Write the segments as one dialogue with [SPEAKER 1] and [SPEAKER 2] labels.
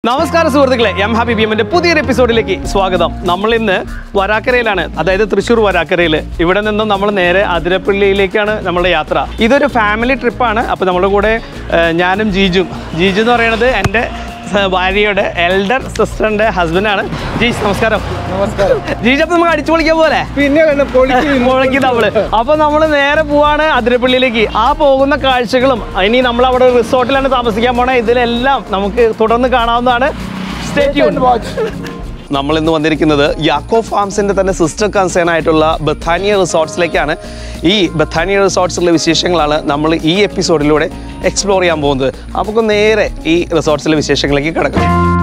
[SPEAKER 1] നമസ്കാരം സുഹൃത്തുക്കളെ am happy be എമ്മിന്റെ പുതിയൊരു എപ്പിസോഡിലേക്ക് സ്വാഗതം നമ്മൾ ഇന്ന് വരാക്കരയിലാണ് അതായത് തൃശ്ശൂർ വരാക്കരയിൽ ഇവിടെ നിന്നും നമ്മൾ നേരെ അതിരപ്പള്ളിയിലേക്കാണ് നമ്മുടെ യാത്ര ഇതൊരു ഫാമിലി ട്രിപ്പാണ് അപ്പോൾ നമ്മുടെ കൂടെ ഏഹ്, ഞാനും ജീജും ജീജു എന്ന് പറയുന്നത് എൻ്റെ സ- ഭാര്യയുടെ എൽഡർ സിസ്റ്ററിൻ്റെ ഹസ്ബൻഡാണ് ജീസ് നമസ്കാരം
[SPEAKER 2] നമസ്കാരം
[SPEAKER 1] ജീജ് അപ്പം നമുക്ക് അടിച്ചു പൊളിക്കാൻ പോലെ
[SPEAKER 2] പിന്നെ വേണ്ട പൊളിക്ക്
[SPEAKER 1] മുളക്കി നമ്മള് അപ്പൊ നമ്മൾ നേരെ പോവാണ് അതിരപ്പള്ളിയിലേക്ക് ആ പോകുന്ന കാഴ്ചകളും ഇനി നമ്മൾ അവിടെ റിസോർട്ടിലാണ് താമസിക്കാൻ പോണേ ഇതിലെല്ലാം നമുക്ക് തുടർന്ന് കാണാവുന്നതാണ് Stay tuned. നമ്മൾ ഇന്ന് വന്നിരിക്കുന്നത് യാക്കോ ഫാംസിന്റെ തന്നെ സിസ്റ്റർ കൺസേൺ ആയിട്ടുള്ള ബഥാനിയ റിസോർട്ട്സിലേക്കാണ് ഈ ബഥാനിയ റിസോർട്ട്സിലെ വിശേഷങ്ങളാണ് നമ്മൾ ഈ എപ്പിസോഡിലൂടെ എക്സ്പ്ലോർ ചെയ്യാൻ പോകുന്നത് നമുക്ക് നേരെ ഈ റിസോർട്ട്സിലെ വിശേഷങ്ങളിലേക്ക് കിടക്കാം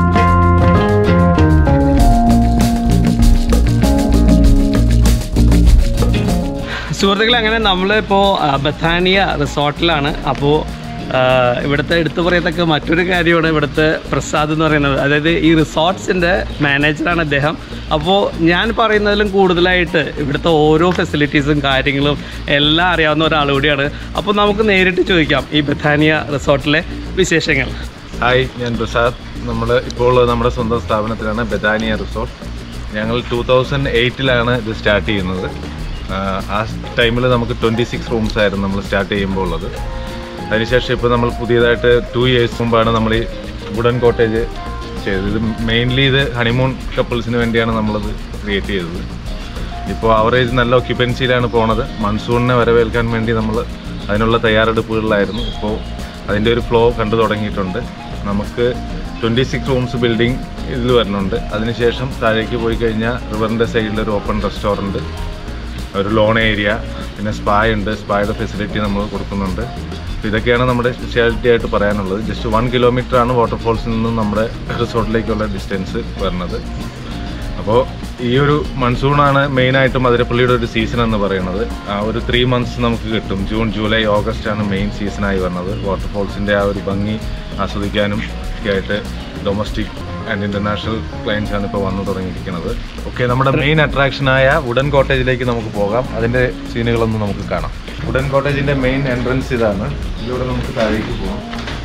[SPEAKER 1] സുഹൃത്തുക്കളെ അങ്ങനെ നമ്മളിപ്പോൾ ബഥാനിയ റിസോർട്ടിലാണ് അപ്പോൾ ഇവിടുത്തെ എടുത്തു പറയത്തക്ക മറ്റൊരു കാര്യമാണ് ഇവിടുത്തെ പ്രസാദ് എന്ന് പറയുന്നത് അതായത് ഈ റിസോർട്ട്സിൻ്റെ മാനേജറാണ് അദ്ദേഹം അപ്പോൾ ഞാൻ പറയുന്നതിലും കൂടുതലായിട്ട് ഇവിടുത്തെ ഓരോ ഫെസിലിറ്റീസും കാര്യങ്ങളും എല്ലാം അറിയാവുന്ന ഒരാൾ കൂടിയാണ് അപ്പോൾ നമുക്ക് നേരിട്ട് ചോദിക്കാം ഈ ബഥാനിയ റിസോർട്ടിലെ വിശേഷങ്ങൾ
[SPEAKER 3] ഹായ് ഞാൻ പ്രസാദ് നമ്മൾ ഇപ്പോൾ ഉള്ളത് നമ്മുടെ സ്വന്തം സ്ഥാപനത്തിലാണ് ബദാനിയ റിസോർട്ട് ഞങ്ങൾ ടൂ തൗസൻഡ് എയ്റ്റിലാണ് ഇത് സ്റ്റാർട്ട് ചെയ്യുന്നത് ആഹ് ആ ടൈമിൽ നമുക്ക് ട്വൻറ്റി സിക്സ് റൂംസ് ആയിരുന്നു നമ്മൾ സ്റ്റാർട്ട് ചെയ്യുമ്പോൾ ഉള്ളത് അതിനുശേഷം ഇപ്പോൾ നമ്മൾ പുതിയതായിട്ട് ടു ഇയേഴ്സ് മുമ്പാണ് നമ്മൾ ഈ വുഡൻ കോട്ടേജ് ചെയ്തത് ഇത് മെയിൻലി ഇത് ഹണിമൂൺ കപ്പിൾസിന് വേണ്ടിയാണ് നമ്മളത് ക്രിയേറ്റ് ചെയ്തത് ഇപ്പോൾ അവറേജ് നല്ല ഒക്യുപ്പൻസിയിലാണ് പോണത് മൺസൂണിനെ വരവേൽക്കാൻ വേണ്ടി നമ്മൾ അതിനുള്ള തയ്യാറെടുപ്പുകളിലായിരുന്നു ഇപ്പോൾ അതിൻ്റെ ഒരു ഫ്ലോ കണ്ടു തുടങ്ങിയിട്ടുണ്ട് നമുക്ക് ട്വൻറ്റി സിക്സ് റൂംസ് ബിൽഡിംഗ് ഇതിൽ വരുന്നുണ്ട് അതിനുശേഷം താഴേക്ക് പോയി കഴിഞ്ഞാൽ റിവറിൻ്റെ സൈഡിൽ ഒരു ഓപ്പൺ റെസ്റ്റോറൻറ്റ് ഒരു ലോൺ ഏരിയ പിന്നെ സ്പാ ഉണ്ട് സ്പായുടെ ഫെസിലിറ്റി നമ്മൾ കൊടുക്കുന്നുണ്ട് അപ്പോൾ ഇതൊക്കെയാണ് നമ്മുടെ സ്പെഷ്യാലിറ്റി ആയിട്ട് പറയാനുള്ളത് ജസ്റ്റ് വൺ കിലോമീറ്റർ ആണ് വാട്ടർഫോൾസിൽ നിന്നും നമ്മുടെ റിസോർട്ടിലേക്കുള്ള ഡിസ്റ്റൻസ് വരുന്നത് അപ്പോൾ ഈ ഒരു മൺസൂണാണ് മെയിനായിട്ടും അതിരപ്പള്ളിയുടെ ഒരു സീസൺ എന്ന് പറയുന്നത് ആ ഒരു ത്രീ മന്ത്സ് നമുക്ക് കിട്ടും ജൂൺ ജൂലൈ ഓഗസ്റ്റ് ആണ് മെയിൻ സീസണായി വരുന്നത് വാട്ടർഫോൾസിൻ്റെ ആ ഒരു ഭംഗി ആസ്വദിക്കാനും ഒക്കെ ആയിട്ട് ഡൊമസ്റ്റിക് ആൻഡ് ഇൻ്റർനാഷണൽ ക്ലയൻസ് ആണ് ഇപ്പോൾ വന്നു തുടങ്ങിയിരിക്കുന്നത് ഓക്കെ നമ്മുടെ മെയിൻ അട്രാക്ഷനായ വുഡൻ കോട്ടേജിലേക്ക് നമുക്ക് പോകാം അതിൻ്റെ സീനുകളൊന്നും നമുക്ക് കാണാം വുഡൻ കോട്ടേജിൻ്റെ മെയിൻ എൻട്രൻസ് ഇതാണ് ഇതിലൂടെ നമുക്ക് താഴേക്ക് പോകാം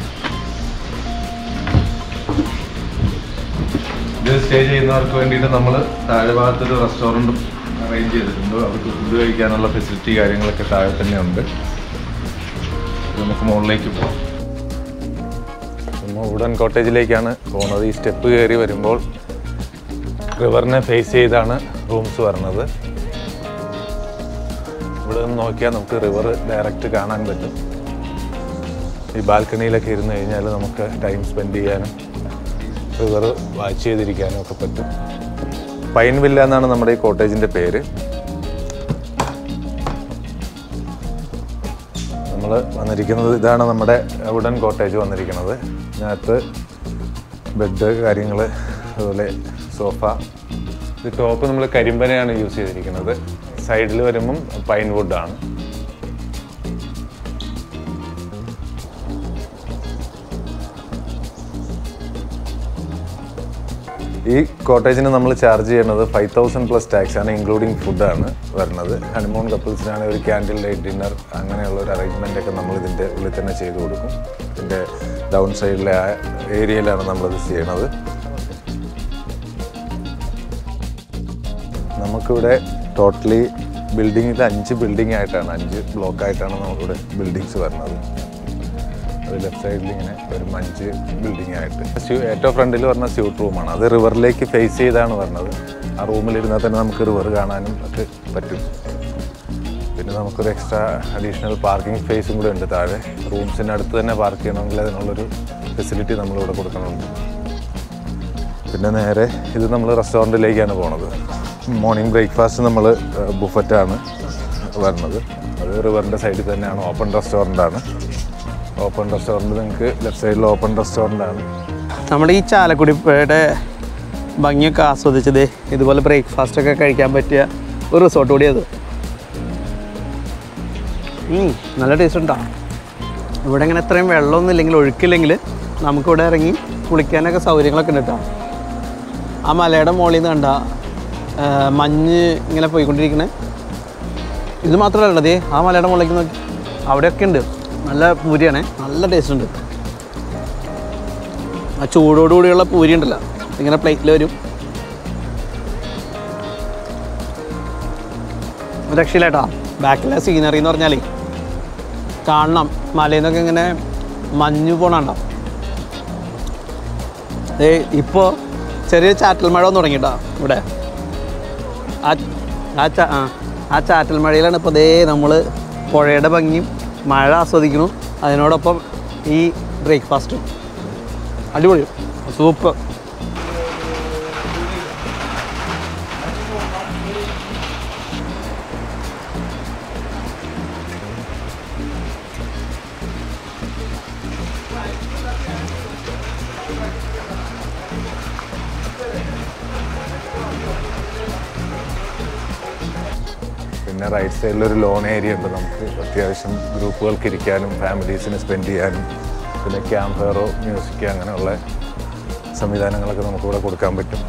[SPEAKER 3] ഇത് സ്റ്റേ ചെയ്യുന്നവർക്ക് വേണ്ടിയിട്ട് നമ്മൾ താഴെ ഭാഗത്തൊരു റെസ്റ്റോറൻറ്റും അറേഞ്ച് ചെയ്തിട്ടുണ്ട് അവർക്ക് ഫുഡ് കഴിക്കാനുള്ള ഫെസിലിറ്റി കാര്യങ്ങളൊക്കെ താഴെ തന്നെ ഉണ്ട് ഇത് നമുക്ക് മുകളിലേക്ക് പോകാം നമ്മൾ വുഡൻ കോട്ടേജിലേക്കാണ് പോകുന്നത് ഈ സ്റ്റെപ്പ് കയറി വരുമ്പോൾ റിവറിനെ ഫേസ് ചെയ്താണ് റൂംസ് വരുന്നത് ഇവിടെ നിന്ന് നോക്കിയാൽ നമുക്ക് റിവർ ഡയറക്റ്റ് കാണാൻ പറ്റും ഈ ബാൽക്കണിയിലൊക്കെ ഇരുന്ന് കഴിഞ്ഞാൽ നമുക്ക് ടൈം സ്പെൻഡ് ചെയ്യാനും റിവർ വാച്ച് ചെയ്തിരിക്കാനും ഒക്കെ പറ്റും പൈൻ വില്ല എന്നാണ് നമ്മുടെ ഈ കോട്ടേജിൻ്റെ പേര് നമ്മൾ വന്നിരിക്കുന്നത് ഇതാണ് നമ്മുടെ വുഡൻ കോട്ടേജ് വന്നിരിക്കുന്നത് ഇതിനകത്ത് ബെഡ് കാര്യങ്ങൾ അതുപോലെ സോഫ ഇത് ടോപ്പ് നമ്മൾ കരിമ്പനയാണ് യൂസ് ചെയ്തിരിക്കുന്നത് സൈഡിൽ വരുമ്പം പൈൻ വുഡാണ് ഈ കോട്ടേജിന് നമ്മൾ ചാർജ് ചെയ്യുന്നത് ഫൈവ് തൗസൻഡ് പ്ലസ് ടാക്സ് ആണ് ഇൻക്ലൂഡിങ് ഫുഡാണ് വരുന്നത് ഹണിമൂൺ കപ്പിൾസിനാണ് ഒരു ക്യാൻഡിൽ ലൈറ്റ് ഡിന്നർ അങ്ങനെയുള്ള ഒരു അറേഞ്ച്മെൻ്റ് ഒക്കെ നമ്മൾ ഇതിൻ്റെ ഉള്ളിൽ തന്നെ ചെയ്തു കൊടുക്കും ഇതിൻ്റെ ഡൗൺ സൈഡിലെ ആ ഏരിയയിലാണ് നമ്മളിത് ചെയ്യണത് നമുക്കിവിടെ ടോട്ടലി ബിൽഡിങ്ങിൽ അഞ്ച് ബിൽഡിംഗ് ആയിട്ടാണ് അഞ്ച് ബ്ലോക്ക് ആയിട്ടാണ് നമുക്കിവിടെ ബിൽഡിങ്സ് വരുന്നത് അത് ലെഫ്റ്റ് സൈഡിൽ ഇങ്ങനെ ഒരു അഞ്ച് ബിൽഡിംഗ് ആയിട്ട് സ്യൂ- ഏറ്റവും ഫ്രണ്ടിൽ പറഞ്ഞ സ്യൂട്ട് റൂമാണ് അത് റിവറിലേക്ക് ഫേസ് ചെയ്താണ് വരുന്നത് ആ റൂമിലിരുന്നാൽ തന്നെ നമുക്ക് റിവർ കാണാനും ഒക്കെ പറ്റും പിന്നെ നമുക്കൊരു എക്സ്ട്രാ അഡീഷണൽ പാർക്കിംഗ് സ്പേസും കൂടെ ഉണ്ട് താഴെ റൂംസിൻ്റെ അടുത്ത് തന്നെ പാർക്ക് ചെയ്യണമെങ്കിൽ അതിനുള്ളൊരു ഫെസിലിറ്റി നമ്മളിവിടെ കൊടുക്കുന്നുണ്ട് പിന്നെ നേരെ ഇത് നമ്മൾ റെസ്റ്റോറൻറ്റിലേക്കാണ് പോണത് മോർണിംഗ് ബ്രേക്ക്ഫാസ്റ്റ് നമ്മൾ ബുഫറ്റാണ് വരുന്നത് അത് റിവറിൻ്റെ സൈഡിൽ തന്നെയാണ് ഓപ്പൺ റെസ്റ്റോറൻ്റ് ആണ് ഓപ്പൺ റെസ്റ്റോറൻറ്റ് നിങ്ങൾക്ക് ലെഫ്റ്റ് സൈഡിൽ ഓപ്പൺ റെസ്റ്റോറൻ്റ് ആണ്
[SPEAKER 1] നമ്മുടെ ഈ ചാലക്കുടിപ്പുഴയുടെ ഭംഗിയൊക്കെ ആസ്വദിച്ചത് ഇതുപോലെ ബ്രേക്ക്ഫാസ്റ്റ് ഒക്കെ കഴിക്കാൻ പറ്റിയ ഒരു റിസോർട്ട് കൂടിയത് ഉം, നല്ല ടേസ്റ്റ് ഉണ്ടാ ഇവിടെ ഇങ്ങനെ ഇത്രയും വെള്ളമൊന്നും ഇല്ലെങ്കിൽ ഒഴുക്കില്ലെങ്കിൽ നമുക്കിവിടെ ഇറങ്ങി കുളിക്കാനൊക്കെ സൗകര്യങ്ങളൊക്കെ ഉണ്ട് കേട്ടോ ആ മലയുടെ മുകളിൽ നിന്ന് കണ്ട ആ, മഞ്ഞ് ഇങ്ങനെ പോയിക്കൊണ്ടിരിക്കണേ ഇത് മാത്രമല്ല ദേ ആ മലയുടെ മുകളിലേക്ക് നോക്കി അവിടെയൊക്കെ ഉണ്ട് നല്ല പൂരിയാണേ നല്ല ടേസ്റ്റ് ഉണ്ട് ആ ചൂടോടുകൂടിയുള്ള പൂരി ഉണ്ടല്ലോ ഇങ്ങനെ പ്ലേറ്റിൽ വരും രക്ഷയില്ലേട്ടാ ബാക്കിലെ സീനറി എന്ന് പറഞ്ഞാലേ കാണണം മലയിൽ നിന്നൊക്കെ ഇങ്ങനെ മഞ്ഞ് പോണണ്ട ഏ ഇപ്പോൾ ചെറിയ ചാറ്റൽ മഴ വന്ന് തുടങ്ങിട്ടാ ഇവിടെ ആ ആ ചാ ആ ആ ചാറ്റൽ മഴയിലാണ് ഇപ്പോൾ ദേ നമ്മൾ പുഴയുടെ ഭംഗിയും മഴ ആസ്വദിക്കുന്നു അതിനോടൊപ്പം ഈ ബ്രേക്ക്ഫാസ്റ്റും അടിപൊളി സൂപ്പർ
[SPEAKER 3] പിന്നെ റൈറ്റ് സൈഡിൽ ഒരു ലോൺ ഏരിയ ഉണ്ട് നമുക്ക് അത്യാവശ്യം ഗ്രൂപ്പുകൾക്ക് ഇരിക്കാനും ഫാമിലീസിന് സ്പെൻഡ് ചെയ്യാനും പിന്നെ ക്യാമ്പ് ഫെയറോ മ്യൂസിക് അങ്ങനെയുള്ള സംവിധാനങ്ങളൊക്കെ നമുക്കിവിടെ കൊടുക്കാൻ പറ്റും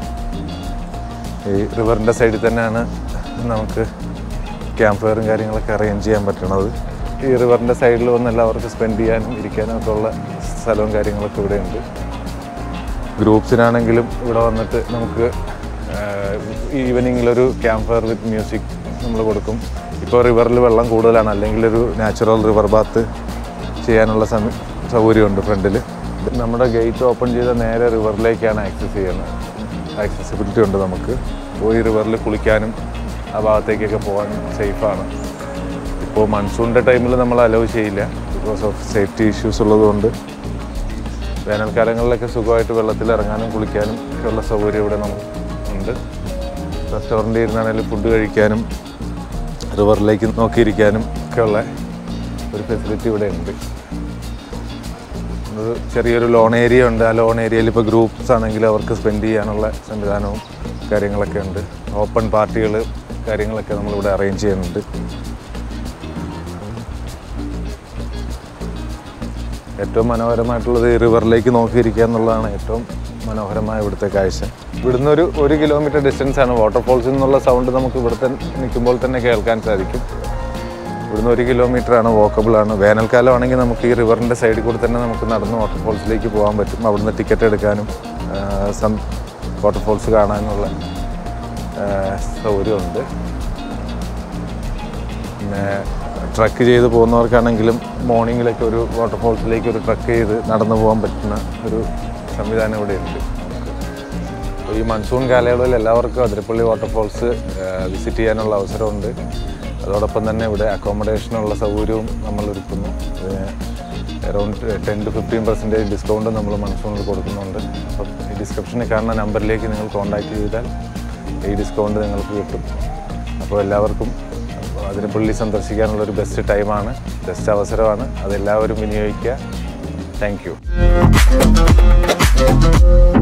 [SPEAKER 3] ഈ റിവറിൻ്റെ സൈഡിൽ തന്നെയാണ് നമുക്ക് ക്യാമ്പ് ഫെയറും കാര്യങ്ങളൊക്കെ അറേഞ്ച് ചെയ്യാൻ പറ്റണത് ഈ റിവറിൻ്റെ സൈഡിൽ വന്ന് എല്ലാവർക്കും സ്പെൻഡ് ചെയ്യാനും ഇരിക്കാനും ഒക്കെ ഉള്ള സ്ഥലവും കാര്യങ്ങളൊക്കെ ഇവിടെ ഉണ്ട് ഗ്രൂപ്പ്സിനാണെങ്കിലും ഇവിടെ വന്നിട്ട് നമുക്ക് ഈവനിങ്ങിലൊരു ക്യാമ്പ് ഫയർ വിത്ത് മ്യൂസിക് നമ്മൾ കൊടുക്കും ഇപ്പോൾ റിവറിൽ വെള്ളം കൂടുതലാണ് അല്ലെങ്കിൽ ഒരു നാച്ചുറൽ റിവർ ബാത്ത് ചെയ്യാനുള്ള സമ സൗകര്യമുണ്ട് ഫ്രണ്ടിൽ നമ്മുടെ ഗേറ്റ് ഓപ്പൺ ചെയ്ത നേരെ റിവറിലേക്കാണ് ആക്സസ് ചെയ്യുന്നത് ആക്സസിബിലിറ്റി ഉണ്ട് നമുക്ക് പോയി റിവറിൽ കുളിക്കാനും ആ ഭാഗത്തേക്കൊക്കെ പോകാൻ സേഫാണ് ഇപ്പോൾ മൺസൂണിൻ്റെ ടൈമിൽ നമ്മൾ അലൗ ചെയ്യില്ല ബിക്കോസ് ഓഫ് സേഫ്റ്റി ഇഷ്യൂസ് ഉള്ളതുകൊണ്ട് വേനൽക്കാലങ്ങളിലൊക്കെ സുഖമായിട്ട് വെള്ളത്തിൽ ഇറങ്ങാനും കുളിക്കാനും ഒക്കെ ഉള്ള സൗകര്യം ഇവിടെ നമുക്ക് ഉണ്ട് റെസ്റ്റോറൻറ്റിൽ ഇരുന്നാണെങ്കിലും ഫുഡ് കഴിക്കാനും റിവറിലേക്ക് നോക്കിയിരിക്കാനും ഒക്കെ ഉള്ള ഒരു ഫെസിലിറ്റി ഇവിടെ ഉണ്ട് ഒരു ചെറിയൊരു ലോൺ ഏരിയ ഉണ്ട് ആ ലോൺ ഏരിയയിൽ ഇപ്പോൾ ഗ്രൂപ്പ്സ് ആണെങ്കിൽ അവർക്ക് സ്പെൻഡ് ചെയ്യാനുള്ള സംവിധാനവും കാര്യങ്ങളൊക്കെ ഉണ്ട് ഓപ്പൺ പാർട്ടികൾ കാര്യങ്ങളൊക്കെ നമ്മളിവിടെ അറേഞ്ച് ചെയ്യുന്നുണ്ട് ഏറ്റവും മനോഹരമായിട്ടുള്ളത് ഈ റിവറിലേക്ക് നോക്കിയിരിക്കുക എന്നുള്ളതാണ് ഏറ്റവും മനോഹരമായ ഇവിടുത്തെ കാഴ്ച ഇവിടുന്ന് ഒരു ഒരു കിലോമീറ്റർ ഡിസ്റ്റൻസ് ആണ് വാട്ടർഫോൾസിൽ നിന്നുള്ള സൗണ്ട് നമുക്ക് ഇവിടുത്തെ നിൽക്കുമ്പോൾ തന്നെ കേൾക്കാൻ സാധിക്കും ഇവിടുന്ന് ഒരു കിലോമീറ്റർ ആണ് വാക്കബിൾ ആണ് വേനൽക്കാലം ആണെങ്കിൽ നമുക്ക് ഈ റിവറിൻ്റെ സൈഡിൽ കൂടി തന്നെ നമുക്ക് നടന്ന് വാട്ടർഫോൾസിലേക്ക് പോകാൻ പറ്റും അവിടുന്ന് ടിക്കറ്റ് എടുക്കാനും സം വാട്ടർഫോൾസ് കാണാനുള്ള ആ, സൗകര്യമുണ്ട് പിന്നെ ട്രക്ക് ചെയ്ത് പോകുന്നവർക്കാണെങ്കിലും മോർണിംഗിലൊക്കെ ഒരു വാട്ടർഫോൾസിലേക്ക് ഒരു ട്രക്ക് ചെയ്ത് നടന്നു പോകാൻ പറ്റുന്ന ഒരു സംവിധാനം ഇവിടെ ഉണ്ട് അപ്പോൾ ഈ മൺസൂൺ കാലയളവിൽ എല്ലാവർക്കും അതിരപ്പള്ളി വാട്ടർഫോൾസ് വിസിറ്റ് ചെയ്യാനുള്ള അവസരമുണ്ട് അതോടൊപ്പം തന്നെ ഇവിടെ അക്കോമഡേഷനുള്ള സൗകര്യവും നമ്മൾ ഒരുക്കുന്നു around ten to fifteen percentage discount നമ്മൾ മൺസൂണിൽ കൊടുക്കുന്നുണ്ട് അപ്പം ഈ ഡിസ്ക്രിപ്ഷനിൽ കാണുന്ന നമ്പറിലേക്ക് നിങ്ങൾ കോൺടാക്റ്റ് ചെയ്താൽ ഈ ഡിസ്കൗണ്ട് നിങ്ങൾക്ക് കിട്ടും അപ്പോൾ എല്ലാവർക്കും അതിരപ്പള്ളി സന്ദർശിക്കാനുള്ള ഒരു ബെസ്റ്റ് ടൈമാണ് ബെസ്റ്റ് അവസരമാണ് അതെല്ലാവരും വിനിയോഗിക്കുക താങ്ക് യു